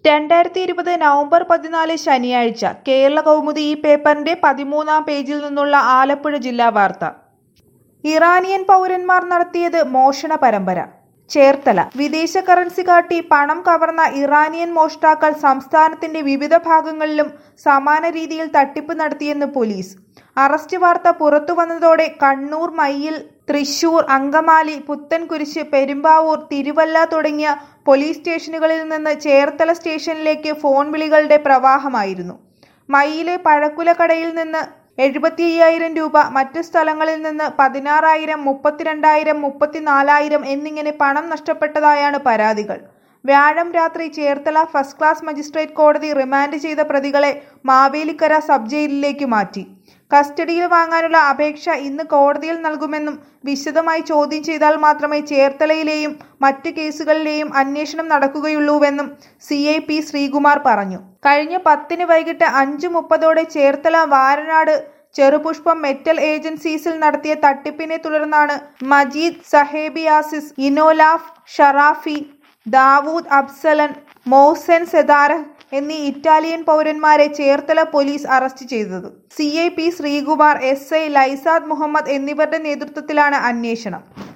രണ്ടായിരത്തി ഇരുപത് നവംബർ പതിനാല് ശനിയാഴ്ച കേരള കൗമുദി ഈ പേപ്പറിന്റെ പതിമൂന്നാം പേജിൽ നിന്നുള്ള ആലപ്പുഴ ജില്ലാ വാർത്ത ഇറാനിയൻ പൗരന്മാർ നടത്തിയത് മോഷണ പരമ്പര ചേർത്തല വിദേശ കറൻസി കാട്ടി പണം കവർന്ന ഇറാനിയൻ മോഷ്ടാക്കൾ സംസ്ഥാനത്തിന്റെ വിവിധ ഭാഗങ്ങളിലും സമാന രീതിയിൽ തട്ടിപ്പ് നടത്തിയെന്ന് പോലീസ് അറസ്റ്റ് വാർത്ത പുറത്തു വന്നതോടെ കണ്ണൂർ മയ്യിൽ തൃശൂർ അങ്കമാലി പുത്തൻകുരിശ് പെരുമ്പാവൂർ തിരുവല്ല തുടങ്ങിയ പോലീസ് സ്റ്റേഷനുകളിൽ നിന്ന് ചേർത്തല സ്റ്റേഷനിലേക്ക് ഫോൺ വിളികളുടെ പ്രവാഹമായിരുന്നു മയ്യിലെ പഴക്കുല കടയിൽ നിന്ന് എഴുപത്തി അയ്യായിരം രൂപ മറ്റു സ്ഥലങ്ങളിൽ നിന്ന് പതിനാറായിരം മുപ്പത്തിരണ്ടായിരം മുപ്പത്തിനാലായിരം എന്നിങ്ങനെ പണം നഷ്ടപ്പെട്ടതായാണ് പരാതികൾ വ്യാഴം രാത്രി ചേർത്തല ഫസ്റ്റ് ക്ലാസ് മജിസ്ട്രേറ്റ് കോടതി റിമാൻഡ് ചെയ്ത പ്രതികളെ മാവേലിക്കര സബ് ജയിലിലേക്ക് മാറ്റി കസ്റ്റഡിയിൽ വാങ്ങാനുള്ള അപേക്ഷ ഇന്ന് കോടതിയിൽ നൽകുമെന്നും വിശദമായി ചോദ്യം ചെയ്താൽ മാത്രമേ ചേർത്തലയിലെയും മറ്റു കേസുകളിലെയും അന്വേഷണം നടക്കുകയുള്ളൂവെന്നും സി ഐ പി ശ്രീകുമാർ പറഞ്ഞു കഴിഞ്ഞ പത്തിന് വൈകിട്ട് അഞ്ച് മുപ്പതോടെ ചേർത്തല വാരനാട് ചെറുപുഷ്പം മെറ്റൽ ഏജൻസീസിൽ നടത്തിയ തട്ടിപ്പിനെ തുടർന്നാണ് മജീദ് സഹേബിയാസിസ് ഇനോലാഫ് ഷറാഫി ദാവൂദ് അബ്സലൻ മോഹ്സെൻ സെദാരഹ് എന്നീ ഇറ്റാലിയൻ പൗരന്മാരെ ചേർത്തല പോലീസ് അറസ്റ്റ് ചെയ്തത് C I P Sreekumar S I Laisad Muhammad എന്നിവരുടെ നേതൃത്വത്തിലാണ് അന്വേഷണം